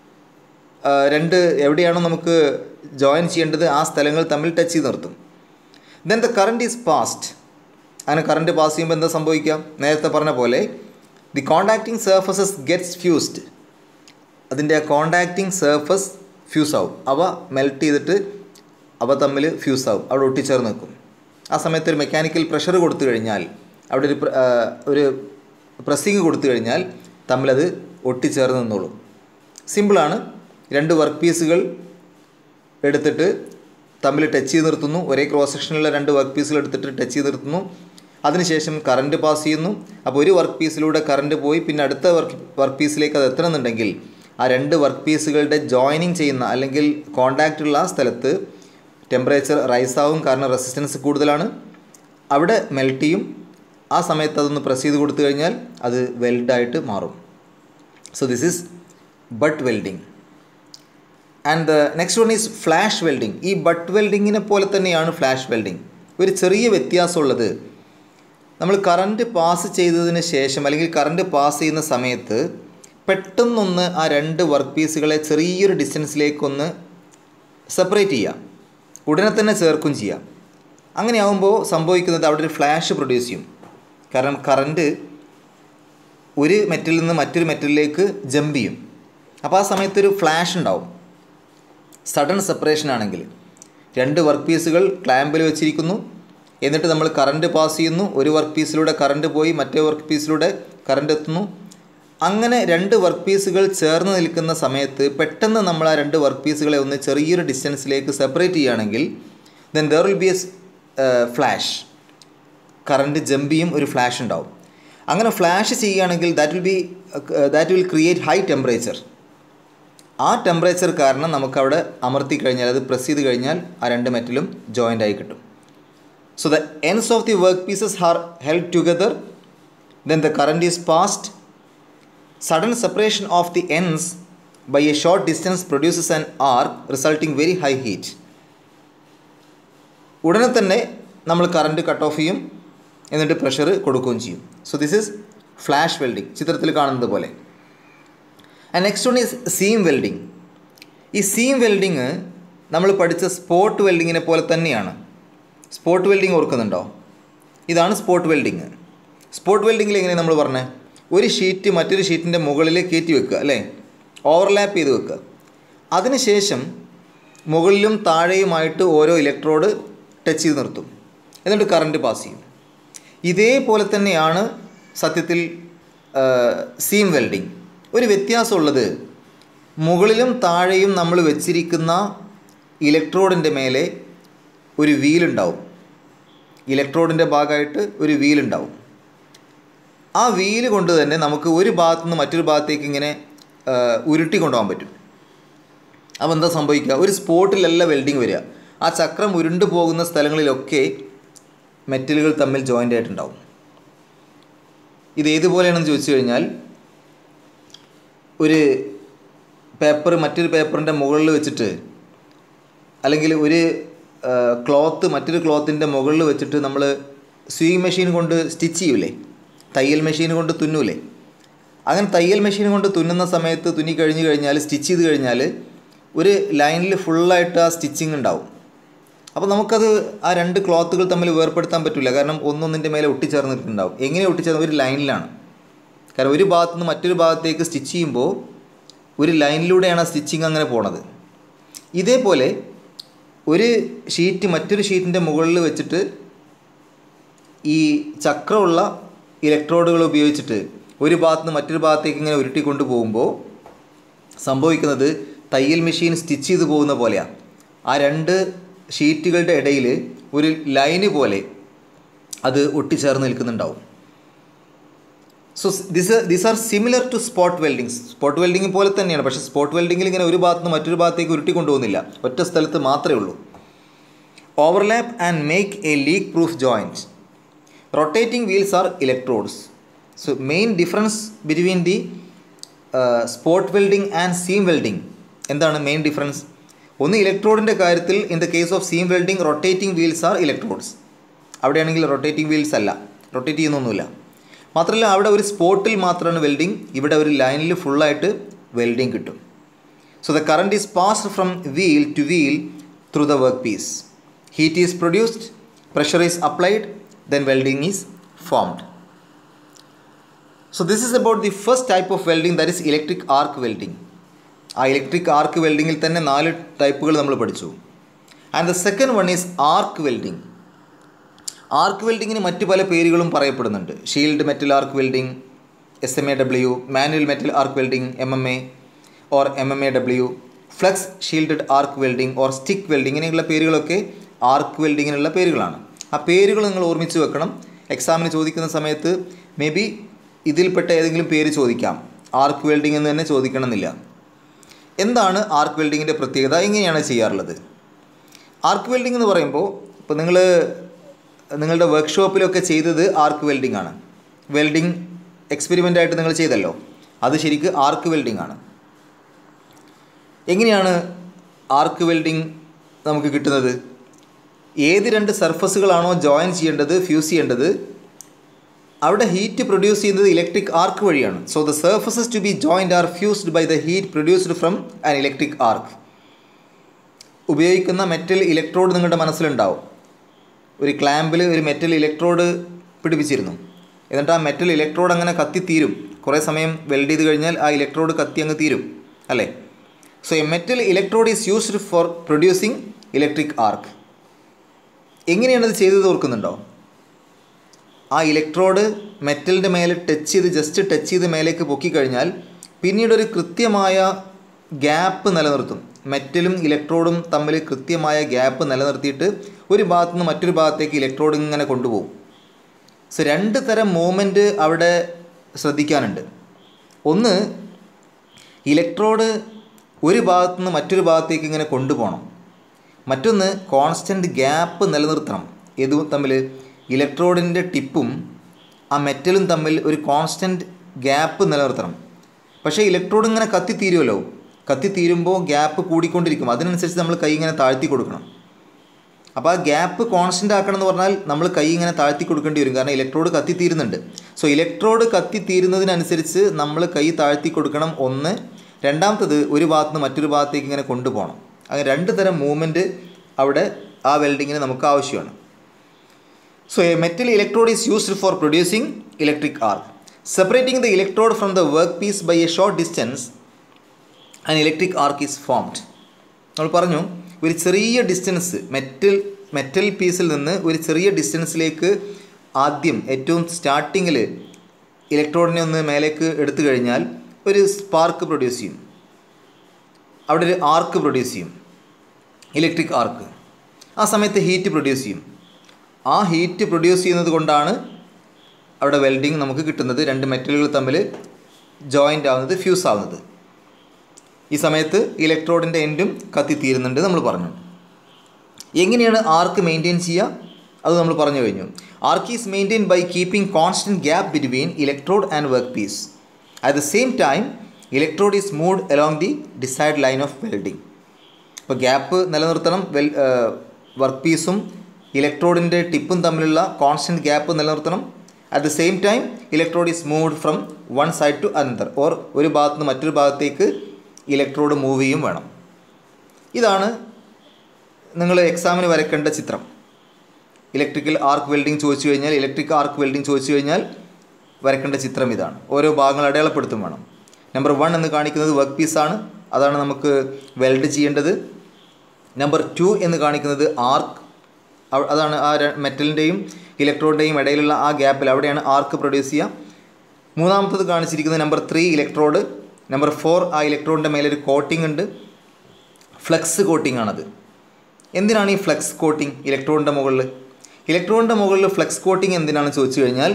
[SPEAKER 1] രണ്ട് എവിടെയാണോ നമുക്ക് ജോയിൻ ചെയ്യേണ്ടത് ആ സ്ഥലങ്ങൾ തമ്മിൽ ടച്ച് ചെയ്ത് നിർത്തും then the current is passed അങ്ങനെ കറണ്ട് പാസ് ചെയ്യുമ്പോൾ എന്താ സംഭവിക്കാം നേരത്തെ പറഞ്ഞ പോലെ the contacting surfaces gets fused അതിൻ്റെ ആ കോണ്ടാക്റ്റിംഗ് സർഫസ് ഫ്യൂസ് ആവും അവ മെൽറ്റ് ചെയ്തിട്ട് അവ തമ്മിൽ ഫ്യൂസ് ആവും അവിടെ ഒട്ടിച്ചേർന്ന് നിൽക്കും ആ സമയത്ത് ഒരു മെക്കാനിക്കൽ പ്രഷർ കൊടുത്തു കഴിഞ്ഞാൽ അവിടെ ഒരു ഒരു പ്രസ്സിങ് കൊടുത്തു കഴിഞ്ഞാൽ തമ്മിലത് ഒട്ടിച്ചേർന്ന് നിന്നോളും സിമ്പിളാണ് രണ്ട് വർക്ക് പീസുകൾ എടുത്തിട്ട് തമ്മിൽ ടച്ച് ചെയ്ത് നിർത്തുന്നു ഒരേ ക്രോസ് സെക്ഷനിലുള്ള രണ്ട് വർക്ക് പീസുകൾ എടുത്തിട്ട് ടച്ച് ചെയ്ത് നിർത്തുന്നു അതിനുശേഷം കറണ്ട് പാസ് ചെയ്യുന്നു അപ്പോൾ ഒരു വർക്ക് പീസിലൂടെ കറണ്ട് പോയി പിന്നെ അടുത്ത വർക്ക് വർക്ക് പീസിലേക്ക് അത് എത്തണമെന്നുണ്ടെങ്കിൽ ആ രണ്ട് വർക്ക് പീസുകളുടെ ജോയിനിങ് ചെയ്യുന്ന അല്ലെങ്കിൽ കോണ്ടാക്റ്റ് ഉള്ള സ്ഥലത്ത് ടെമ്പറേച്ചർ റൈസ് ആവും കാരണം റെസിസ്റ്റൻസ് കൂടുതലാണ് അവിടെ മെൽറ്റ് ചെയ്യും ആ സമയത്ത് അതൊന്ന് പ്രസ് ചെയ്ത് കൊടുത്തു കഴിഞ്ഞാൽ അത് വെൽഡായിട്ട് മാറും so this is butt welding and the next one is flash welding ഈ ബട്ട് വെൽഡിങ്ങിനെ പോലെ തന്നെയാണ് ഫ്ലാഷ് വെൽഡിങ് ഒരു ചെറിയ വ്യത്യാസമുള്ളത് നമ്മൾ കറണ്ട് പാസ് ചെയ്തതിന് ശേഷം അല്ലെങ്കിൽ കറണ്ട് പാസ് ചെയ്യുന്ന സമയത്ത് പെട്ടെന്നൊന്ന് ആ രണ്ട് വർക്ക് പീസുകളെ ചെറിയൊരു ഡിസ്റ്റൻസിലേക്കൊന്ന് സെപ്പറേറ്റ് ചെയ്യാം ഉടനെ തന്നെ ചേർക്കും ചെയ്യാം അങ്ങനെയാകുമ്പോൾ സംഭവിക്കുന്നത് അവിടെ ഒരു ഫ്ലാഷ് പ്രൊഡ്യൂസ് ചെയ്യും കാരണം കറണ്ട് ഒരു മെറ്റലിൽ നിന്ന് മറ്റൊരു മെറ്റലിലേക്ക് ജമ്പ് ചെയ്യും അപ്പോൾ ആ സമയത്ത് ഒരു ഫ്ലാഷ് ഉണ്ടാവും സഡൻ സെപ്പറേഷൻ ആണെങ്കിൽ രണ്ട് വർക്ക് പീസുകൾ ക്ലാമ്പിൽ വെച്ചിരിക്കുന്നു എന്നിട്ട് നമ്മൾ കറണ്ട് പാസ് ചെയ്യുന്നു ഒരു വർക്ക് പീസിലൂടെ കറണ്ട് പോയി മറ്റേ വർക്ക് പീസിലൂടെ കറണ്ട് എത്തുന്നു അങ്ങനെ രണ്ട് വർക്ക് പീസുകൾ ചേർന്ന് നിൽക്കുന്ന സമയത്ത് പെട്ടെന്ന് നമ്മൾ ആ രണ്ട് വർക്ക് പീസുകളെ ഒന്ന് ചെറിയൊരു ഡിസ്റ്റൻസിലേക്ക് സെപ്പറേറ്റ് ചെയ്യുകയാണെങ്കിൽ then there will be as flash current jump ചെയ്യും ഒരു ഫ്ലാഷ് ഉണ്ടാവും അങ്ങനെ ഫ്ലാഷ് ചെയ്യുകയാണെങ്കിൽ that will be that will create high temperature ആ ടെമ്പറേച്ചർ കാരണം നമുക്കവിടെ അമർത്തി കഴിഞ്ഞാൽ അത് പ്രസ് ചെയ്ത് കഴിഞ്ഞാൽ ആ രണ്ട് മെറ്റലും ജോയിൻ്റ് ആയി കിട്ടും so the ends of the work pieces are held together then the current is passed sudden separation of the ends by a short distance produces an arc resulting very high heat ഉടനെ തന്നെ നമ്മൾ current cut off ചെയ്യും എന്നിട്ട് pressure കൊടുക്കുകയും ചെയ്യും so this is flash welding ചിത്രത്തിൽ കാണുന്നത് പോലെ and next one is seam welding ഈ സീം വെൽഡിങ് നമ്മൾ പഠിച്ച സ്പോട്ട് വെൽഡിങ്ങിനെ പോലെ തന്നെയാണ് സ്പോട്ട് വെൽഡിങ് ഓർക്കുന്നുണ്ടോ ഇതാണ് സ്പോട്ട് വെൽഡിങ് സ്പോട്ട് വെൽഡിങ്ങിൽ എങ്ങനെ നമ്മൾ പറഞ്ഞത് ഒരു ഷീറ്റ് മറ്റൊരു ഷീറ്റിൻ്റെ മുകളിൽ കയറ്റി വെക്കുക അല്ലേ ഓവർലാപ്പ് ചെയ്ത് വെക്കുക അതിനുശേഷം മുകളിലും താഴെയുമായിട്ട് ഓരോ ഇലക്ട്രോഡ് ടച്ച് ചെയ്ത് നിർത്തും എന്നിട്ട് കറണ്ട് പാസ് ചെയ്യും ഇതേപോലെ തന്നെയാണ് സത്യത്തിൽ സീം വെൽഡിങ് ഒരു വ്യത്യാസമുള്ളത് മുകളിലും താഴെയും നമ്മൾ വെച്ചിരിക്കുന്ന ഇലക്ട്രോഡിൻ്റെ മേലെ ഒരു വീലുണ്ടാവും ഇലക്ട്രോഡിൻ്റെ ഭാഗമായിട്ട് ഒരു വീലുണ്ടാവും ആ വീല് കൊണ്ട് തന്നെ നമുക്ക് ഒരു ഭാഗത്തു നിന്ന് മറ്റൊരു ഭാഗത്തേക്ക് ഇങ്ങനെ ഉരുട്ടി കൊണ്ടുപോകാൻ പറ്റും അപ്പോൾ എന്താ സംഭവിക്കുക ഒരു സ്പോട്ടിലല്ല വെൽഡിങ് വരിക ആ ചക്രം ഉരുണ്ടു പോകുന്ന സ്ഥലങ്ങളിലൊക്കെ മെറ്റലുകൾ തമ്മിൽ ജോയിൻ്റ് ആയിട്ടുണ്ടാവും ഇത് ഏതുപോലെയാണെന്ന് ചോദിച്ചു കഴിഞ്ഞാൽ ഒരു പേപ്പർ മറ്റൊരു പേപ്പറിൻ്റെ മുകളിൽ വെച്ചിട്ട് അല്ലെങ്കിൽ ഒരു ക്ലോത്ത് മറ്റൊരു ക്ലോത്തിൻ്റെ മുകളിൽ വെച്ചിട്ട് നമ്മൾ സ്വിങ് മെഷീൻ കൊണ്ട് സ്റ്റിച്ച് ചെയ്യൂലേ തയ്യൽ മെഷീൻ കൊണ്ട് തുന്നൂലേ അങ്ങനെ തയ്യൽ മെഷീൻ കൊണ്ട് തുന്നുന്ന സമയത്ത് തുന്നി കഴിഞ്ഞ് കഴിഞ്ഞാൽ സ്റ്റിച്ച് ചെയ്ത് കഴിഞ്ഞാൽ ഒരു ലൈനിൽ ഫുള്ളായിട്ട് ആ സ്റ്റിച്ചിങ് ഉണ്ടാവും അപ്പോൾ നമുക്കത് ആ രണ്ട് ക്ലോത്തുകൾ തമ്മിൽ വേർപ്പെടുത്താൻ പറ്റില്ല കാരണം ഒന്നൊന്നിൻ്റെ മേലെ ഒട്ടിച്ചേർന്നിട്ടുണ്ടാവും എങ്ങനെ ഒട്ടിച്ചേർന്ന് ഒരു ലൈനിലാണ് കാരണം ഒരു ഭാഗത്തു നിന്ന് മറ്റൊരു ഭാഗത്തേക്ക് സ്റ്റിച്ച് ചെയ്യുമ്പോൾ ഒരു ലൈനിലൂടെയാണ് ആ സ്റ്റിച്ചിങ് അങ്ങനെ പോണത് ഇതേപോലെ ഒരു ഷീറ്റ് മറ്റൊരു ഷീറ്റിൻ്റെ മുകളിൽ വെച്ചിട്ട് ഈ ചക്രമുള്ള ഇലക്ട്രോഡുകൾ ഉപയോഗിച്ചിട്ട് ഒരു ഭാഗത്ത് നിന്ന് മറ്റൊരു ഭാഗത്തേക്ക് ഇങ്ങനെ ഉരുട്ടി കൊണ്ടുപോകുമ്പോൾ സംഭവിക്കുന്നത് തയ്യൽ മെഷീൻ സ്റ്റിച്ച് ചെയ്ത് പോകുന്ന പോലെയാണ് ആ രണ്ട് ഷീറ്റുകളുടെ ഇടയിൽ ഒരു ലൈന് പോലെ അത് ഒട്ടിച്ചേർന്ന് നിൽക്കുന്നുണ്ടാവും so this these are similar to spot weldings spot welding പോലെ തന്നെയാണ് പക്ഷേ സ്പോട്ട് വെൽഡിങ്ങിൽ ഇങ്ങനെ ഒരു ഭാഗത്ത് നിന്ന് മറ്റൊരു ഭാഗത്തേക്ക് ഉരുട്ടി കൊണ്ടുപോകുന്നില്ല ഒറ്റ സ്ഥലത്ത് മാത്രമേ ഉള്ളൂ overlap and make a leak proof joint rotating wheels are electrodes so main difference between the spot welding and seam welding എന്താണ് മെയിൻ ഡിഫറൻസ് ഒന്ന് ഇലക്ട്രോഡിൻ്റെ കാര്യത്തിൽ in the case of seam welding rotating wheels are electrodes അവിടെയാണെങ്കിൽ rotating wheels അല്ല rotate ചെയ്യുന്നൊന്നുമില്ല മാത്രമല്ല അവിടെ ഒരു സ്പോട്ടിൽ മാത്രമാണ് വെൽഡിംഗ് ഇവിടെ ഒരു ലൈനിൽ ഫുള്ളായിട്ട് വെൽഡിംഗ് കിട്ടും so the current is passed from wheel to wheel through the work piece heat is produced pressure is applied then welding is formed so this is about the first type of welding that is electric arc welding ആ electric arc വെൽഡിങ്ങിൽ തന്നെ നാല് ടൈപ്പുകൾ നമ്മൾ പഠിച്ചു and the second one is arc welding arc വെൽഡിങ്ങിന് മറ്റു പല പേരുകളും പറയപ്പെടുന്നുണ്ട് shield metal arc welding S M A W manual metal arc welding M M A or M M A W flux shielded arc welding or stick welding ഇങ്ങനെയുള്ള പേരുകളൊക്കെ ആർക്ക് വെൽഡിങ്ങിനുള്ള പേരുകളാണ് ആ പേരുകൾ നിങ്ങൾ ഓർമ്മിച്ച് വെക്കണം എക്സാമിന് ചോദിക്കുന്ന സമയത്ത് മേ ബി ഇതിൽപ്പെട്ട ഏതെങ്കിലും പേര് ചോദിക്കാം ആർക്ക് വെൽഡിംഗ് എന്ന് തന്നെ ചോദിക്കണമെന്നില്ല എന്താണ് ആർക്ക് വെൽഡിങ്ങിൻ്റെ പ്രത്യേകത എങ്ങനെയാണ് ചെയ്യാറുള്ളത് ആർക്ക് വെൽഡിംഗ് എന്ന് പറയുമ്പോൾ ഇപ്പോൾ നിങ്ങൾ നിങ്ങളുടെ വർക്ക്ഷോപ്പിലൊക്കെ ചെയ്തത് ആർക്ക് വെൽഡിംഗ് ആണ് വെൽഡിംഗ് എക്സ്പെരിമെൻ്റ് ആയിട്ട് നിങ്ങൾ ചെയ്തല്ലോ അത് ശരിക്ക് ആർക്ക് വെൽഡിംഗ് ആണ് എങ്ങനെയാണ് ആർക്ക് വെൽഡിംഗ് നമുക്ക് കിട്ടുന്നത് ഏത് രണ്ട് സർഫസുകളാണോ ജോയിൻ ചെയ്യേണ്ടത് ഫ്യൂസ് ചെയ്യേണ്ടത് അവിടെ ഹീറ്റ് പ്രൊഡ്യൂസ് ചെയ്യുന്നത് ഇലക്ട്രിക് ആർക്ക് വഴിയാണ് so the surfaces to be joined are fused by the heat produced from an electric arc ഉപയോഗിക്കുന്ന മെറ്റൽ ഇലക്ട്രോഡ് നിങ്ങളുടെ മനസ്സിലുണ്ടാവും ഒരു ക്ലാമ്പിൽ ഒരു മെറ്റൽ ഇലക്ട്രോഡ് പിടിപ്പിച്ചിരുന്നു എന്നിട്ട് ആ മെറ്റൽ ഇലക്ട്രോഡ് അങ്ങനെ കത്തി തീരും കുറേ സമയം വെൽഡ് ചെയ്ത് കഴിഞ്ഞാൽ ആ ഇലക്ട്രോഡ് കത്തി അങ്ങ് തീരും അല്ലേ so a metal electrode is used for producing electric arc എങ്ങനെയാണ് ഇത് ചെയ്തത് ഓർക്കുന്നുണ്ടോ ആ ഇലക്ട്രോഡ് മെറ്റലിൻ്റെ മേലെ ടച്ച് ചെയ്ത് ജസ്റ്റ് ടച്ച് ചെയ്ത് മേലേക്ക് പൊക്കിക്കഴിഞ്ഞാൽ പിന്നീട് ഒരു കൃത്യമായ ഗ്യാപ്പ് നിലനിർത്തും മെറ്റലും ഇലക്ട്രോഡും തമ്മിൽ കൃത്യമായ ഗ്യാപ്പ് നിലനിർത്തിയിട്ട് ഒരു ഭാഗത്തു നിന്ന് മറ്റൊരു ഭാഗത്തേക്ക് ഇലക്ട്രോഡ് ഇങ്ങനെ കൊണ്ടുപോകും സോ രണ്ട് തരം മൂവ്മെൻറ്റ് അവിടെ ശ്രദ്ധിക്കാനുണ്ട് ഒന്ന് ഇലക്ട്രോഡ് ഒരു ഭാഗത്തു നിന്ന് മറ്റൊരു ഭാഗത്തേക്ക് ഇങ്ങനെ കൊണ്ടുപോകണം മറ്റൊന്ന് കോൺസ്റ്റൻറ്റ് ഗ്യാപ്പ് നിലനിർത്തണം ഇത് തമ്മിൽ ഇലക്ട്രോഡിൻ്റെ ടിപ്പും ആ മെറ്റലും തമ്മിൽ ഒരു കോൺസ്റ്റൻറ്റ് ഗ്യാപ്പ് നിലനിർത്തണം പക്ഷേ ഇലക്ട്രോഡ് ഇങ്ങനെ കത്തിത്തീരുമല്ലോ കത്തിത്തീരുമ്പോൾ ഗ്യാപ്പ് കൂടിക്കൊണ്ടിരിക്കും അതിനനുസരിച്ച് നമ്മൾ കൈ ഇങ്ങനെ താഴ്ത്തി കൊടുക്കണം അപ്പോൾ ആ ഗ്യാപ്പ് കോൺസ്റ്റൻ്റ് ആക്കണം എന്ന് പറഞ്ഞാൽ നമ്മൾ കൈ ഇങ്ങനെ താഴ്ത്തി കൊടുക്കേണ്ടി വരും കാരണം ഇലക്ട്രോഡ് കത്തിത്തീരുന്നുണ്ട് സോ ഇലക്ട്രോഡ് കത്തിത്തീരുന്നതിനനുസരിച്ച് നമ്മൾ കൈ താഴ്ത്തി കൊടുക്കണം ഒന്ന് രണ്ടാമത്തത് ഒരു ഭാഗത്ത് നിന്ന് മറ്റൊരു ഭാഗത്തേക്ക് ഇങ്ങനെ കൊണ്ടുപോകണം അങ്ങനെ രണ്ട് തരം മൂവ്മെൻറ്റ് അവിടെ ആ വെൽഡിങ്ങിന് നമുക്ക് ആവശ്യമാണ് so a metal electrode is used for producing electric arc separating the electrode from the work piece by a short distance an electric arc is formed നമ്മൾ പറഞ്ഞു ഒരു ചെറിയ ഡിസ്റ്റൻസ് മെറ്റൽ മെറ്റൽ പീസിൽ നിന്ന് ഒരു ചെറിയ ഡിസ്റ്റൻസിലേക്ക് ആദ്യം ഏറ്റവും സ്റ്റാർട്ടിങ്ങിൽ ഇലക്ട്രോഡിനെ ഒന്ന് മേലേക്ക് എടുത്തു കഴിഞ്ഞാൽ ഒരു സ്പാർക്ക് പ്രൊഡ്യൂസ് ചെയ്യും അവിടെ ഒരു ആർക്ക് പ്രൊഡ്യൂസ് ചെയ്യും ഇലക്ട്രിക് ആർക്ക് ആ സമയത്ത് ഹീറ്റ് പ്രൊഡ്യൂസ് ചെയ്യും ആ ഹീറ്റ് പ്രൊഡ്യൂസ് ചെയ്യുന്നത് കൊണ്ടാണ് അവിടെ വെൽഡിങ് നമുക്ക് കിട്ടുന്നത് രണ്ട് മെറ്റലുകൾ തമ്മിൽ ജോയിൻ്റ് ആവുന്നത് ഫ്യൂസ് ആവുന്നത് ഈ സമയത്ത് ഇലക്ട്രോഡിൻ്റെ എൻഡും കത്തിത്തീരുന്നുണ്ട് നമ്മൾ പറഞ്ഞു എങ്ങനെയാണ് ആർക്ക് മെയിൻറ്റെയിൻ ചെയ്യുക അത് നമ്മൾ പറഞ്ഞു കഴിഞ്ഞു arc is maintain by keeping constant gap between electrode and work piece at the same time electrode is moved along the desired line of welding അപ്പോൾ ഗ്യാപ്പ് നിലനിർത്തണം വെൽ വർക്ക് പീസും ഇലക്ട്രോഡിൻ്റെ ടിപ്പും തമ്മിലുള്ള കോൺസ്റ്റൻറ്റ് ഗ്യാപ്പ് നിലനിർത്തണം at the same time electrode is moved from one side to another or ഒരു ഭാഗത്ത് നിന്ന് മറ്റൊരു ഭാഗത്തേക്ക് ഇലക്ട്രോഡ് മൂവ് ചെയ്യും വേണം ഇതാണ് നിങ്ങൾ എക്സാമിന് വരയ്ക്കേണ്ട ചിത്രം ഇലക്ട്രിക്കൽ ആർക്ക് വെൽഡിംഗ് ചോദിച്ചു കഴിഞ്ഞാൽ ഇലക്ട്രിക് ആർക്ക് വെൽഡിംഗ് ചോദിച്ചു കഴിഞ്ഞാൽ വരയ്ക്കേണ്ട ചിത്രം ഇതാണ് ഓരോ ഭാഗങ്ങൾ അടയാളപ്പെടുത്തും വേണം നമ്പർ വൺ എന്ന് കാണിക്കുന്നത് വർക്ക് പീസാണ് അതാണ് നമുക്ക് വെൽഡ് ചെയ്യേണ്ടത് നമ്പർ ടു എന്ന് കാണിക്കുന്നത് ആർക്ക് അതാണ് ആ മെറ്റലിൻ്റെയും ഇലക്ട്രോഡിൻ്റെയും ഇടയിലുള്ള ആ ഗ്യാപ്പിൽ അവിടെയാണ് ആർക്ക് പ്രൊഡ്യൂസ് ചെയ്യുക മൂന്നാമത്തത് കാണിച്ചിരിക്കുന്നത് number three electrode number four ആ ഇലക്ട്രോണിൻ്റെ മേലൊരു കോട്ടിംഗ് ഉണ്ട് ഫ്ലെക്സ് കോട്ടിംഗ് ആണത് എന്തിനാണ് ഈ ഫ്ലെക്സ് കോട്ടിംഗ് ഇലക്ട്രോണിൻ്റെ മുകളിൽ ഇലക്ട്രോണിൻ്റെ മുകളിൽ ഫ്ലെക്സ് കോട്ടിംഗ് എന്തിനാണെന്ന് ചോദിച്ചു കഴിഞ്ഞാൽ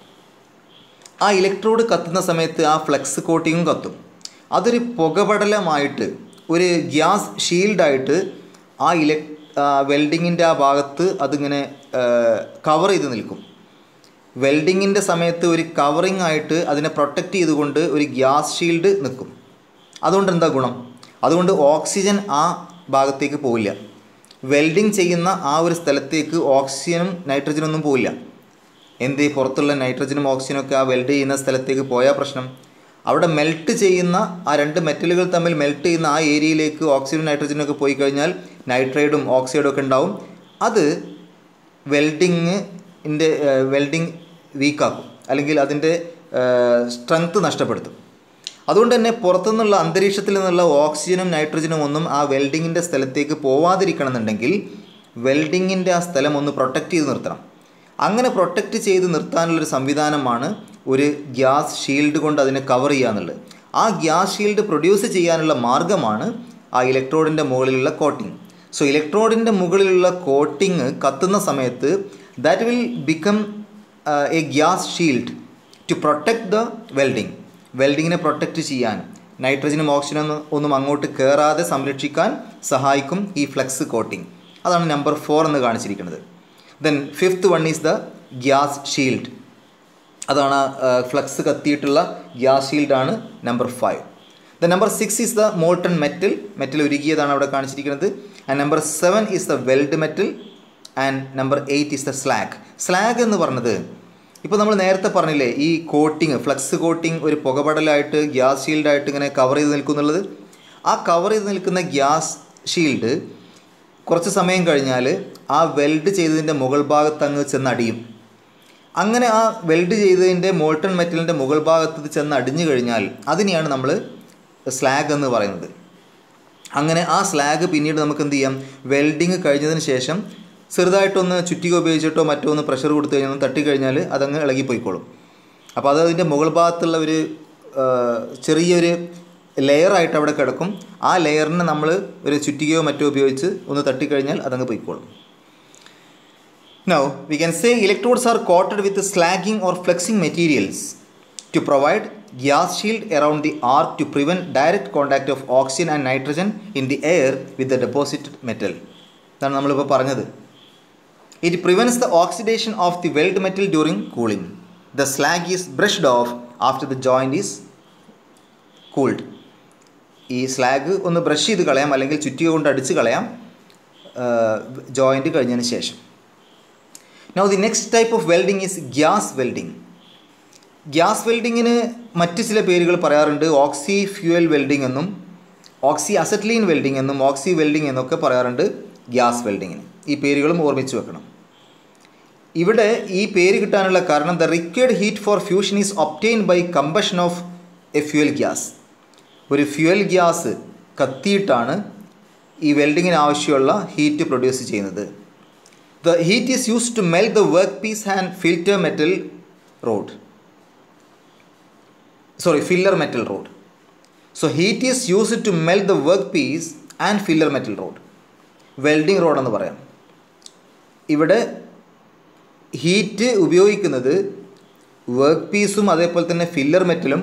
[SPEAKER 1] ആ ഇലക്ട്രോഡ് കത്തുന്ന സമയത്ത് ആ ഫ്ലെക്സ് കോട്ടിങ്ങും കത്തും അതൊരു പുകപടലമായിട്ട് ഒരു ഗ്യാസ് ഷീൽഡായിട്ട് ആ ഇലക് വെൽഡിങ്ങിൻ്റെ ആ ഭാഗത്ത് അതിങ്ങനെ കവർ ചെയ്ത് നിൽക്കും വെൽഡിങ്ങിൻ്റെ സമയത്ത് ഒരു കവറിങ് ആയിട്ട് അതിനെ പ്രൊട്ടക്റ്റ് ചെയ്തുകൊണ്ട് ഒരു ഗ്യാസ് ഷീൽഡ് നിൽക്കും അതുകൊണ്ട് എന്താ ഗുണം അതുകൊണ്ട് ഓക്സിജൻ ആ ഭാഗത്തേക്ക് പോവില്ല വെൽഡിങ് ചെയ്യുന്ന ആ ഒരു സ്ഥലത്തേക്ക് ഓക്സിജനും നൈട്രജനും ഒന്നും പോവില്ല എന്ത് പുറത്തുള്ള നൈട്രജനും ഓക്സിജനും ഒക്കെ ആ വെൽഡ് ചെയ്യുന്ന സ്ഥലത്തേക്ക് പോയാൽ പ്രശ്നം അവിടെ മെൽറ്റ് ചെയ്യുന്ന ആ രണ്ട് മെറ്റലുകൾ തമ്മിൽ മെൽറ്റ് ചെയ്യുന്ന ആ ഏരിയയിലേക്ക് ഓക്സിജനും നൈട്രജനും ഒക്കെ പോയി കഴിഞ്ഞാൽ നൈട്രൈഡും ഓക്സൈഡും ഒക്കെ ഉണ്ടാവും അത് വെൽഡിങ്ങിൻ്റെ വെൽഡിങ് വീക്കാക്കും അല്ലെങ്കിൽ അതിൻ്റെ സ്ട്രെങ്ത് നഷ്ടപ്പെടുത്തും അതുകൊണ്ട് തന്നെ പുറത്തുനിന്നുള്ള അന്തരീക്ഷത്തിൽ നിന്നുള്ള ഓക്സിജനും നൈട്രജനും ഒന്നും ആ വെൽഡിങ്ങിൻ്റെ സ്ഥലത്തേക്ക് പോവാതിരിക്കണമെന്നുണ്ടെങ്കിൽ വെൽഡിങ്ങിൻ്റെ ആ സ്ഥലം ഒന്ന് പ്രൊട്ടക്റ്റ് ചെയ്ത് നിർത്തണം അങ്ങനെ പ്രൊട്ടക്റ്റ് ചെയ്ത് നിർത്താനുള്ളൊരു സംവിധാനമാണ് ഒരു ഗ്യാസ് ഷീൽഡ് കൊണ്ട് അതിനെ കവർ ചെയ്യുക എന്നുള്ളത് ആ ഗ്യാസ് ഷീൽഡ് പ്രൊഡ്യൂസ് ചെയ്യാനുള്ള മാർഗ്ഗമാണ് ആ ഇലക്ട്രോഡിൻ്റെ മുകളിലുള്ള കോട്ടിംഗ് സോ ഇലക്ട്രോഡിൻ്റെ മുകളിലുള്ള കോട്ടിംഗ് കത്തുന്ന സമയത്ത് that will become a gas shield to protect the welding വെൽഡിങ്ങിനെ പ്രൊട്ടക്റ്റ് ചെയ്യാൻ നൈട്രജനും ഓക്സിജനും ഒന്നും അങ്ങോട്ട് കയറാതെ സംരക്ഷിക്കാൻ സഹായിക്കും ഈ ഫ്ലെക്സ് കോട്ടിംഗ് അതാണ് നമ്പർ ഫോർ എന്ന് കാണിച്ചിരിക്കുന്നത് then fifth one is the gas shield അതാണ് ഫ്ലക്സ് കത്തിയിട്ടുള്ള ഗ്യാസ് ഷീൽഡാണ് number five the number six is the molten metal metal ഉരുകിയതാണ് അവിടെ കാണിച്ചിരിക്കുന്നത് and number seven is the weld metal and number eight is the slag slag എന്ന് പറഞ്ഞത് ഇപ്പോൾ നമ്മൾ നേരത്തെ പറഞ്ഞില്ലേ ഈ കോട്ടിങ് ഫ്ലക്സ് കോട്ടിങ് ഒരു പുകപടലായിട്ട് ഗ്യാസ് ഷീൽഡായിട്ട് ഇങ്ങനെ കവർ ചെയ്ത് നിൽക്കുന്നുള്ളത് ആ കവർ ചെയ്ത് നിൽക്കുന്ന ഗ്യാസ് ഷീൽഡ് കുറച്ച് സമയം കഴിഞ്ഞാൽ ആ വെൽഡ് ചെയ്തതിൻ്റെ മുകൾ ഭാഗത്ത് അങ്ങ് ചെന്ന് അടിയും അങ്ങനെ ആ വെൽഡ് ചെയ്തതിൻ്റെ മോൾട്ടൺ മെറ്റലിൻ്റെ മുകൾ ഭാഗത്ത് ചെന്ന് അടിഞ്ഞു കഴിഞ്ഞാൽ അതിനെയാണ് നമ്മൾ സ്ലാഗ് എന്ന് പറയുന്നത് അങ്ങനെ ആ സ്ലാഗ് പിന്നീട് നമുക്ക് എന്ത് ചെയ്യാം വെൽഡിങ് കഴിഞ്ഞതിന് ശേഷം ചെറുതായിട്ടൊന്ന് ചുറ്റിക ഉപയോഗിച്ചിട്ടോ മറ്റോ ഒന്ന് പ്രഷർ കൊടുത്തു കഴിഞ്ഞാൽ ഒന്ന് തട്ടിക്കഴിഞ്ഞാൽ അതങ്ങ് ഇളകിപ്പോയിക്കോളും അപ്പോൾ അത് അതിൻ്റെ മുകൾ ഭാഗത്തുള്ള ഒരു ആ, ചെറിയൊരു ലെയറായിട്ട് അവിടെ കിടക്കും ആ ലെയറിനെ നമ്മൾ ഒരു ചുറ്റികയോ മറ്റോ ഉപയോഗിച്ച് ഒന്ന് തട്ടിക്കഴിഞ്ഞാൽ അതങ്ങ് പോയിക്കോളും Now, we can say electrodes are coated with slagging or flexing materials to provide gas shield around the arc to prevent direct contact of oxygen and nitrogen in the air with the deposited metal. ഇതാണ് നമ്മളിപ്പോൾ പറഞ്ഞത് it prevents the oxidation of the weld metal during cooling the slag is brushed off after the joint is cooled ഈ slag ഒന്ന് brush ചെയ്ത് കളയാം അല്ലെങ്കിൽ ചുറ്റിക കൊണ്ട് അടിച്ച് കളയാം ജോയിൻറ്റ് കഴിഞ്ഞതിന് ശേഷം now the next type of welding is gas welding gas വെൽഡിങ്ങിന് മറ്റ് ചില പേരുകൾ പറയാറുണ്ട് ഓക്സി ഫ്യൂവൽ വെൽഡിംഗ് എന്നും ഓക്സി അസറ്റ്ലീൻ വെൽഡിംഗ് എന്നും ഓക്സി വെൽഡിംഗ് എന്നൊക്കെ പറയാറുണ്ട് ഗ്യാസ് വെൽഡിങ്ങിന് ഈ പേരുകളും ഓർമ്മിച്ച് വെക്കണം ഇവിടെ ഈ പേര് കിട്ടാനുള്ള കാരണം the required heat for fusion is obtain by combustion of a fuel gas ഒരു ഫ്യൂവൽ ഗ്യാസ് കത്തിയിട്ടാണ് ഈ വെൽഡിങ്ങിന് ആവശ്യമുള്ള ഹീറ്റ് പ്രൊഡ്യൂസ് ചെയ്യുന്നത് The heat is used to melt the workpiece and filter metal rod. Sorry, filler metal rod. So heat is used to melt the workpiece and filler metal rod. Welding rod എന്ന് പറയാം ഇവിടെ heat ഉപയോഗിക്കുന്നത് work പീസും അതേപോലെ തന്നെ filler മെറ്റലും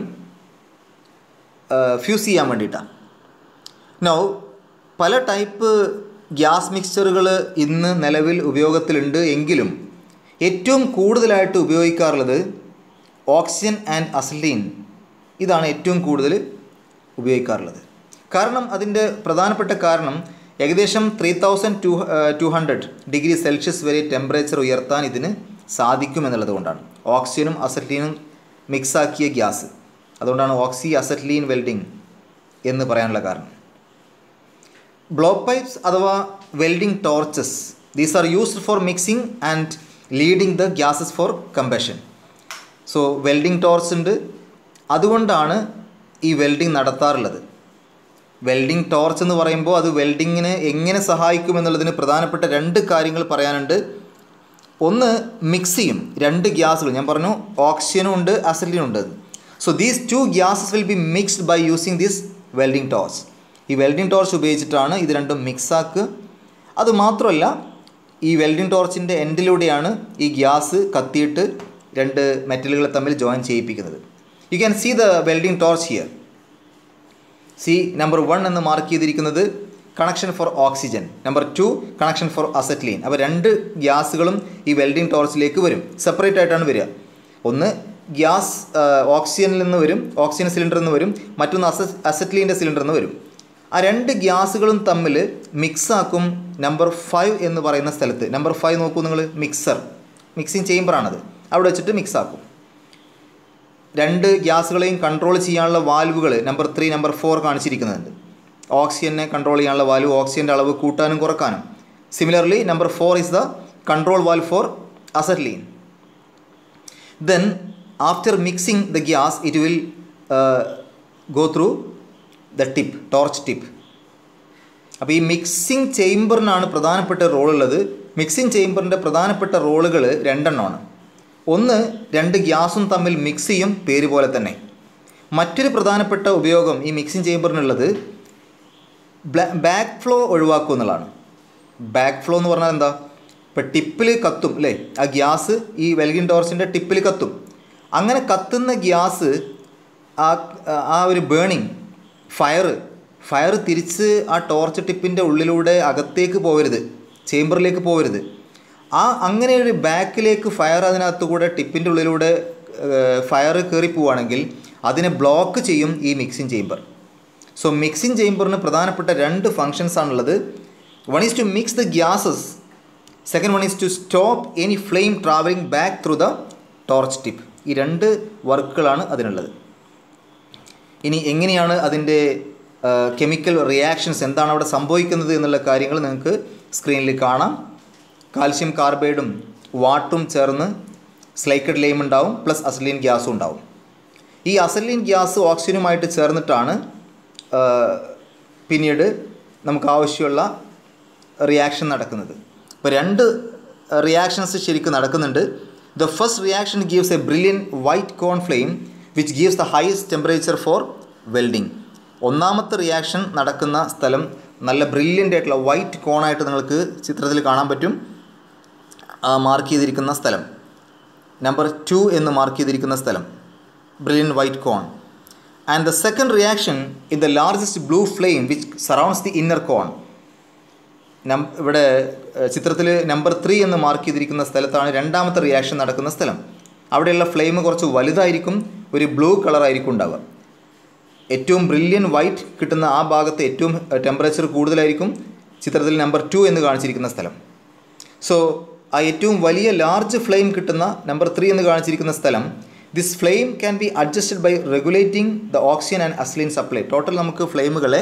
[SPEAKER 1] fuse ചെയ്യാൻ വേണ്ടിയിട്ടാണ് now പല ടൈപ്പ് ഗ്യാസ് മിക്സ്ചറുകൾ ഇന്ന് നിലവിൽ ഉപയോഗത്തിലുണ്ട് എങ്കിലും ഏറ്റവും കൂടുതലായിട്ട് ഉപയോഗിക്കാറുള്ളത് ഓക്സിജൻ ആൻഡ് അസലീൻ ഇതാണ് ഏറ്റവും കൂടുതൽ ഉപയോഗിക്കാറുള്ളത് കാരണം അതിൻ്റെ പ്രധാനപ്പെട്ട കാരണം ഏകദേശം three thousand two two hundred degree Celsius വരെ ടെമ്പറേച്ചർ ഉയർത്താൻ ഇതിന് സാധിക്കുമെന്നുള്ളത് കൊണ്ടാണ് ഓക്സിജനും അസറ്റ്ലീനും മിക്സാക്കിയ ഗ്യാസ് അതുകൊണ്ടാണ് ഓക്സി അസറ്റ്ലീൻ വെൽഡിംഗ് എന്ന് പറയാനുള്ള കാരണം ബ്ലോ പൈപ്സ് അഥവാ welding torches these are used for mixing and leading the gases for combustion so welding torch ഉണ്ട് അതുകൊണ്ടാണ് ഈ വെൽഡിംഗ് നടത്താറുള്ളത് വെൽഡിംഗ് ടോർച്ച് എന്ന് പറയുമ്പോൾ അത് വെൽഡിങ്ങിന് എങ്ങനെ സഹായിക്കുമെന്നുള്ളതിന് പ്രധാനപ്പെട്ട രണ്ട് കാര്യങ്ങൾ പറയാനുണ്ട് ഒന്ന് മിക്സ് ചെയ്യും രണ്ട് ഗ്യാസുകൾ ഞാൻ പറഞ്ഞു ഓക്സിജനും ഉണ്ട് അസലിനും ഉണ്ട് so these two gases will be mixed by using this welding torch ഈ വെൽഡിംഗ് ടോർച്ച് ഉപയോഗിച്ചിട്ടാണ് ഇത് രണ്ടും മിക്സ് ആക്കുക അതുമാത്രമല്ല ഈ വെൽഡിംഗ് ടോർച്ചിൻ്റെ എൻഡിലൂടെയാണ് ഈ ഗ്യാസ് കത്തിയിട്ട് രണ്ട് മെറ്റലുകളെ തമ്മിൽ ജോയിൻ ചെയ്യിപ്പിക്കുന്നത് you can see the welding torch here see number one എന്ന് മാർക്ക് ചെയ്തിരിക്കുന്നത് connection for oxygen number two connection for acetylene അപ്പോൾ രണ്ട് ഗ്യാസുകളും ഈ വെൽഡിംഗ് ടോർച്ചിലേക്ക് വരും സെപ്പറേറ്റ് ആയിട്ടാണ് വരിക ഒന്ന് ഗ്യാസ് ഓക്സിജനിൽ നിന്ന് വരും ഓക്സിജൻ സിലിണ്ടറിൽ നിന്ന് വരും മറ്റൊന്ന് അസ അസറ്റ്ലീൻ്റെ സിലിണ്ടറിൽ നിന്ന് വരും ആ രണ്ട് ഗ്യാസുകളും തമ്മിൽ മിക്സ് ആക്കും നമ്പർ ഫൈവ് എന്ന് പറയുന്ന സ്ഥലത്ത് നമ്പർ ഫൈവ് നോക്കൂ നിങ്ങൾ മിക്സർ മിക്സിങ് ചേമ്പറാണത് അവിടെ വെച്ചിട്ട് മിക്സ് ആക്കും രണ്ട് ഗ്യാസുകളെയും കൺട്രോൾ ചെയ്യാനുള്ള വാൽവുകൾ നമ്പർ ത്രീ നമ്പർ ഫോർ കാണിച്ചിരിക്കുന്നുണ്ട് ഓക്സിജനെ കൺട്രോൾ ചെയ്യാനുള്ള വാൽവ് ഓക്സിജൻ്റെ അളവ് കൂട്ടാനും കുറക്കാനും similarly number four is the control valve for acetylene then after mixing the gas it will go through the tip torch tip അപ്പോൾ ഈ മിക്സിംഗ് ചേംബറിനാണ് പ്രധാനപ്പെട്ട റോളുള്ളത് മിക്സിംഗ് ചേംബറിൻ്റെ പ്രധാനപ്പെട്ട റോളുകൾ രണ്ടെണ്ണമാണ് ഒന്ന് രണ്ട് ഗ്യാസും തമ്മിൽ മിക്സ് ചെയ്യും പേര് പോലെ തന്നെ മറ്റൊരു പ്രധാനപ്പെട്ട ഉപയോഗം ഈ മിക്സിംഗ് ചേംബറിനുള്ളത് ബാക്ക് ഫ്ലോ ഒഴിവാക്കുക എന്നുള്ളതാണ് ബാക്ക് ഫ്ലോ എന്ന് പറഞ്ഞാൽ എന്താ ഇപ്പം ടിപ്പിൽ കത്തും അല്ലേ ആ ഗ്യാസ് ഈ വെൽഗിൻ ടോർച്ചിൻ്റെ ടിപ്പിൽ കത്തും അങ്ങനെ കത്തുന്ന ഗ്യാസ് ആ ആ ഒരു ബേണിങ് ഫയർ ഫയർ തിരിച്ച് ആ ടോർച്ച് ടിപ്പിൻ്റെ ഉള്ളിലൂടെ അകത്തേക്ക് പോകരുത് ചേംബറിലേക്ക് പോകരുത് ആ അങ്ങനെ ഒരു ബാക്കിലേക്ക് ഫയർ അതിനകത്ത് കൂടെ ടിപ്പിൻ്റെ ഉള്ളിലൂടെ ഫയർ കയറി പോവുകയാണെങ്കിൽ അതിനെ ബ്ലോക്ക് ചെയ്യും ഈ മിക്സിംഗ് ചേംബർ സോ മിക്സിംഗ് ചേമ്പറിന് പ്രധാനപ്പെട്ട രണ്ട് ഫങ്ഷൻസ് ആണുള്ളത് one is to mix the gases second one is to stop any flame traveling back through the torch tip ഈ രണ്ട് വർക്കുകളാണ് അതിനുള്ളത് ഇനി എങ്ങനെയാണ് അതിൻ്റെ കെമിക്കൽ റിയാക്ഷൻസ് എന്താണ് അവിടെ സംഭവിക്കുന്നത് എന്നുള്ള കാര്യങ്ങൾ നിങ്ങൾക്ക് സ്ക്രീനിൽ കാണാം കാൽഷ്യം കാർബൈഡും വാട്ടും ചേർന്ന് സ്ലൈക്കഡ് ലൈം ഉണ്ടാവും പ്ലസ് അസലീൻ ഗ്യാസും ഉണ്ടാവും ഈ അസലീൻ ഗ്യാസ് ഓക്സിജനുമായിട്ട് ചേർന്നിട്ടാണ് ആ, പിന്നീട് നമുക്ക് ആവശ്യമുള്ള റിയാക്ഷൻ നടക്കുന്നത് ഇപ്പോൾ രണ്ട് റിയാക്ഷൻസ് ശരിക്കും നടക്കുന്നുണ്ട് the first reaction gives a brilliant white cone flame which gives the highest temperature for welding ഒന്നാമത്തെ റിയാക്ഷൻ നടക്കുന്ന സ്ഥലം നല്ല ബ്രില്യൻ്റ് ആയിട്ടുള്ള വൈറ്റ് കോണായിട്ട് നിങ്ങൾക്ക് ചിത്രത്തിൽ കാണാൻ പറ്റും മാർക്ക് ചെയ്തിരിക്കുന്ന സ്ഥലം നമ്പർ ടു എന്ന് മാർക്ക് ചെയ്തിരിക്കുന്ന സ്ഥലം brilliant white cone and the second reaction in the largest blue flame which surrounds the inner cone നം ഇവിടെ ചിത്രത്തിൽ നമ്പർ ത്രീ എന്ന് മാർക്ക് ചെയ്തിരിക്കുന്ന സ്ഥലത്താണ് രണ്ടാമത്തെ റിയാക്ഷൻ നടക്കുന്ന സ്ഥലം അവിടെയുള്ള ഫ്ലെയിം കുറച്ച് വലുതായിരിക്കും ഒരു ബ്ലൂ കളറായിരിക്കും ഉണ്ടാവുക ഏറ്റവും ബ്രില്യൻ വൈറ്റ് കിട്ടുന്ന ആ ഭാഗത്ത് ഏറ്റവും ടെമ്പറേച്ചർ കൂടുതലായിരിക്കും ചിത്രത്തിൽ നമ്പർ ടു എന്ന് കാണിച്ചിരിക്കുന്ന സ്ഥലം സോ ആ ഏറ്റവും വലിയ ലാർജ് ഫ്ലെയിം കിട്ടുന്ന നമ്പർ ത്രീ എന്ന് കാണിച്ചിരിക്കുന്ന സ്ഥലം this flame can be adjusted by regulating the oxygen and acetylene supply total നമുക്ക് ഫ്ലെയിമുകളെ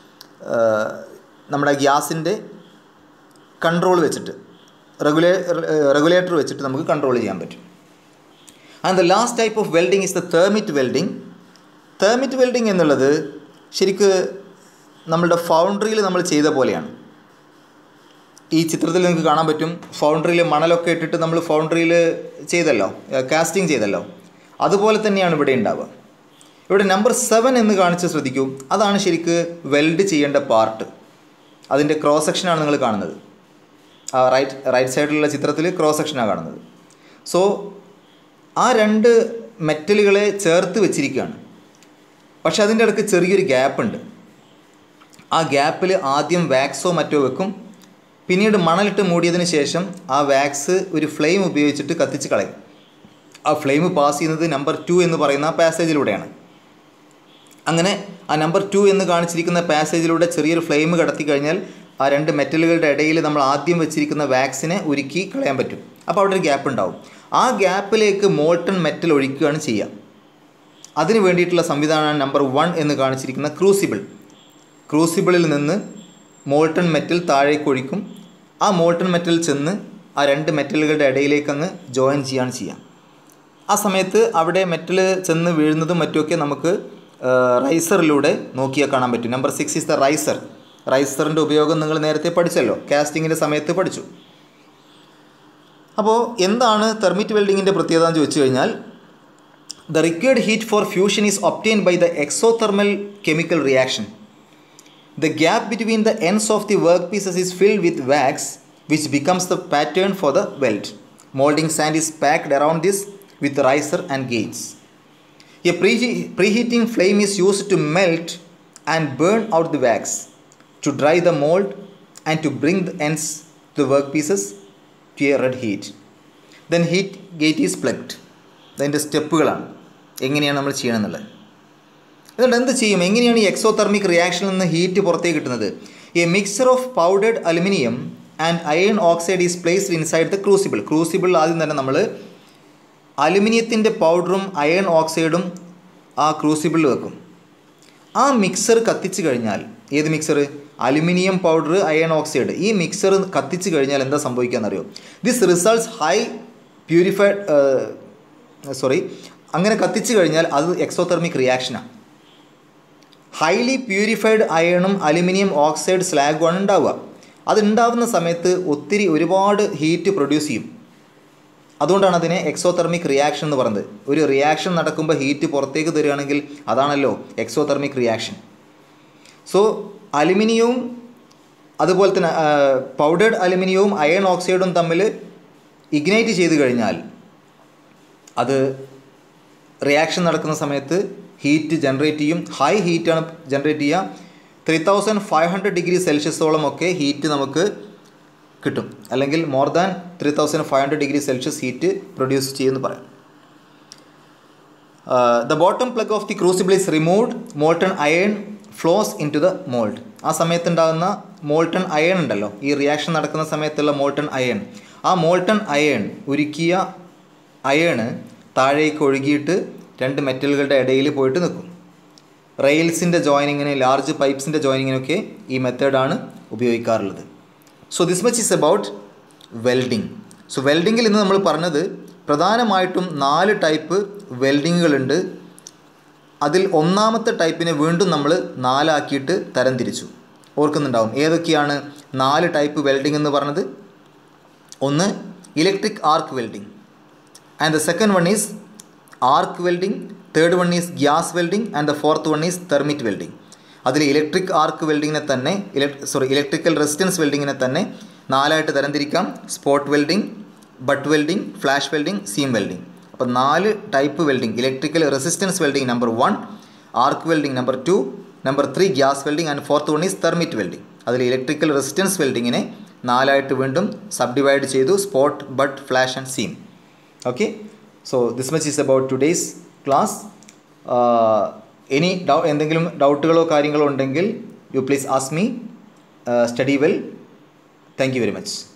[SPEAKER 1] നമ്മുടെ ഗ്യാസിൻ്റെ കൺട്രോൾ വെച്ചിട്ട് റെഗുലേ റെഗുലേറ്റർ വെച്ചിട്ട് നമുക്ക് കൺട്രോൾ ചെയ്യാൻ പറ്റും and the last type of welding is the thermit welding thermit welding എന്നുള്ളത് ശരിക്ക് നമ്മളുടെ ഫൗണ്ടറിയിൽ നമ്മൾ ചെയ്ത പോലെയാണ് ഈ ചിത്രത്തിൽ നിങ്ങൾക്ക് കാണാൻ പറ്റും ഫൗണ്ടറിയിൽ മണലൊക്കെ ഇട്ടിട്ട് നമ്മൾ ഫൗണ്ടറിയിൽ ചെയ്തല്ലോ കാസ്റ്റിംഗ് ചെയ്തല്ലോ അതുപോലെ തന്നെയാണ് ഇവിടെ ഉണ്ടാവുക ഇവിടെ നമ്പർ സെവൻ എന്ന് കാണിച്ച് ശ്രദ്ധിക്കൂ അതാണ് ശരിക്ക് വെൽഡ് ചെയ്യേണ്ട പാർട്ട് അതിൻ്റെ ക്രോസ് സെക്ഷനാണ് നിങ്ങൾ കാണുന്നത് ആ റൈറ്റ് റൈറ്റ് സൈഡിലുള്ള ചിത്രത്തിൽ ക്രോസ് സെക്ഷനാണ് കാണുന്നത് സോ ആ രണ്ട് മെറ്റലുകളെ ചേർത്ത് വെച്ചിരിക്കുകയാണ് പക്ഷെ അതിൻ്റെ ഇടയ്ക്ക് ചെറിയൊരു ഗ്യാപ്പ് ഉണ്ട് ആ ഗ്യാപ്പിൽ ആദ്യം വാക്സോ മറ്റോ വെക്കും പിന്നീട് മണലിട്ട് മൂടിയതിന് ശേഷം ആ വാക്സ് ഒരു ഫ്ലെയിം ഉപയോഗിച്ചിട്ട് കത്തിച്ച് കളയും ആ ഫ്ലെയിം പാസ് ചെയ്യുന്നത് നമ്പർ ടു എന്ന് പറയുന്ന പാസേജിലൂടെയാണ് അങ്ങനെ ആ നമ്പർ ടു എന്ന് കാണിച്ചിരിക്കുന്ന പാസേജിലൂടെ ചെറിയൊരു ഫ്ലെയിം കടത്തി കഴിഞ്ഞാൽ ആ രണ്ട് മെറ്റലുകളുടെ ഇടയിൽ നമ്മൾ ആദ്യം വെച്ചിരിക്കുന്ന വാക്സിനെ ഉരുക്കി കളയാൻ പറ്റും അപ്പോൾ അവിടെ ഒരു ഗ്യാപ്പ് ഉണ്ടാവും ആ ഗ്യാപ്പിലേക്ക് മോൾട്ടൺ മെറ്റൽ ഒഴിക്കുകയാണ് ചെയ്യുക അതിന് വേണ്ടിയിട്ടുള്ള സംവിധാനമാണ് നമ്പർ വൺ എന്ന് കാണിച്ചിരിക്കുന്ന ക്രൂസിബിൾ ക്രൂസിബിളിൽ നിന്ന് മോൾട്ടൺ മെറ്റൽ താഴേക്ക് ഒഴിക്കും ആ മോൾട്ടൺ മെറ്റൽ ചെന്ന് ആ രണ്ട് മെറ്റലുകളുടെ ഇടയിലേക്ക് അങ്ങ് ജോയിൻ ചെയ്യാണ് ചെയ്യുക ആ സമയത്ത് അവിടെ മെറ്റൽ ചെന്ന് വീഴുന്നതും മറ്റുമൊക്കെ നമുക്ക് റൈസറിലൂടെ നോക്കിയാൽ കാണാൻ പറ്റും number six is the riser റൈസറിൻ്റെ ഉപയോഗം നിങ്ങൾ നേരത്തെ പഠിച്ചല്ലോ കാസ്റ്റിങ്ങിൻ്റെ സമയത്ത് പഠിച്ചു അപ്പോൾ എന്താണ് തെർമിറ്റ് വെൽഡിങ്ങിൻ്റെ പ്രത്യേകത എന്ന് ചോദിച്ചു കഴിഞ്ഞാൽ the required heat for fusion is obtain by the exothermal chemical reaction the gap between the ends of the work pieces is filled with wax which becomes the pattern for the weld moulding sand is packed around this with riser and gates a pre preheating flame is used to melt and burn out the wax, to dry the mold, and to bring the ends to the workpieces to a red heat. Then heat gate is plugged. അതിൻ്റെ സ്റ്റെപ്പുകളാണ് എങ്ങനെയാണ് നമ്മൾ ചെയ്യണമെന്നുള്ളത് എന്നിട്ട് എന്ത് ചെയ്യും എങ്ങനെയാണ് ഈ exothermic റിയാക്ഷനിൽ നിന്ന് heat പുറത്തേക്ക് കിട്ടുന്നത് a mixer of powdered aluminium and iron oxide is placed inside the crucible crucible ആദ്യം തന്നെ നമ്മൾ അലുമിനിയത്തിൻ്റെ പൗഡറും അയൺ ഓക്സൈഡും ആ ക്രൂസിബിളിൽ വെക്കും ആ മിക്സർ കത്തിച്ച് കഴിഞ്ഞാൽ ഏത് mixer aluminium powder iron oxide ഈ മിക്സർ കത്തിച്ച് കഴിഞ്ഞാൽ എന്താ സംഭവിക്കാന്നറിയോ this results high purified sorry അങ്ങനെ കത്തിച്ച് കഴിഞ്ഞാൽ അത് എക്സോതെർമിക് റിയാക്ഷനാണ് ഹൈലി പ്യൂരിഫൈഡ് അയണും അലുമിനിയം ഓക്സൈഡ് സ്ലാഗുമാണ് ഉണ്ടാവുക അത് ഉണ്ടാവുന്ന സമയത്ത് ഒത്തിരി ഒരുപാട് ഹീറ്റ് പ്രൊഡ്യൂസ് ചെയ്യും അതുകൊണ്ടാണ് അതിനെ എക്സോതെർമിക് റിയാക്ഷൻ എന്ന് പറയുന്നത് ഒരു റിയാക്ഷൻ നടക്കുമ്പോൾ ഹീറ്റ് പുറത്തേക്ക് തരികയാണെങ്കിൽ അതാണല്ലോ എക്സോതെർമിക് റിയാക്ഷൻ സോ അലുമിനിയവും അതുപോലെ തന്നെ പൗഡേഡ് അലുമിനിയവും അയൺ ഓക്സൈഡും തമ്മിൽ ഇഗ്നൈറ്റ് ചെയ്ത് കഴിഞ്ഞാൽ അത് റിയാക്ഷൻ നടക്കുന്ന സമയത്ത് ഹീറ്റ് ജനറേറ്റ് ചെയ്യും ഹൈ ഹീറ്റാണ് ജനറേറ്റ് ചെയ്യുക three thousand five hundred degree സെൽഷ്യസോളം ഒക്കെ ഹീറ്റ് നമുക്ക് കിട്ടും അല്ലെങ്കിൽ more than three thousand five hundred degree celsius heat produce ചെയ്യുമെന്ന് പറയാം the bottom plug of the crucible is removed molten iron flows into the mould ആ സമയത്തുണ്ടാകുന്ന molten iron ഉണ്ടല്ലോ ഈ റിയാക്ഷൻ നടക്കുന്ന സമയത്തുള്ള മോൾട്ടൺ അയൺ ആ മോൾട്ടൺ അയൺ ഉരുക്കിയ അയണ് താഴേക്ക് ഒഴുകിയിട്ട് രണ്ട് മെറ്റലുകളുടെ ഇടയിൽ പോയിട്ട് നിൽക്കും റെയിൽസിൻ്റെ ജോയിനിങ്ങിന് ലാർജ് പൈപ്പ്സിൻ്റെ ജോയിനിങ്ങിനൊക്കെ ഈ മെത്തേഡാണ് ഉപയോഗിക്കാറുള്ളത് so this much is about welding so വെൽഡിങ്ങിൽ ഇന്ന് നമ്മൾ പറഞ്ഞത് പ്രധാനമായിട്ടും നാല് ടൈപ്പ് വെൽഡിങ്ങുകളുണ്ട് അതിൽ ഒന്നാമത്തെ ടൈപ്പിനെ വീണ്ടും നമ്മൾ നാലാക്കിയിട്ട് തരംതിരിച്ചു ഓർക്കുന്നുണ്ടാവും ഏതൊക്കെയാണ് നാല് ടൈപ്പ് വെൽഡിംഗ് എന്ന് പറഞ്ഞത് ഒന്ന് electric arc welding and the second one is arc welding third one is gas welding and the fourth one is thermit welding അതിൽ ഇലക്ട്രിക് ആർക്ക് വെൽഡിങ്ങിനെ തന്നെ ഇലക്ട് സോറി ഇലക്ട്രിക്കൽ റെസിസ്റ്റൻസ് വെൽഡിങ്ങിനെ തന്നെ നാലായിട്ട് തരംതിരിക്കാം spot welding butt welding flash welding seam welding അപ്പോൾ നാല് type welding electrical resistance welding number one arc welding number two number three gas welding and fourth one is thermit welding അതിൽ electrical resistance വെൽഡിങ്ങിനെ നാലായിട്ട് വീണ്ടും subdivide ചെയ്തു spot butt flash and seam okay so this much is about today's class ഇനി ഡൗ എന്തെങ്കിലും ഡൗട്ടുകളോ കാര്യങ്ങളോ ഉണ്ടെങ്കിൽ you please ask me study well thank you very much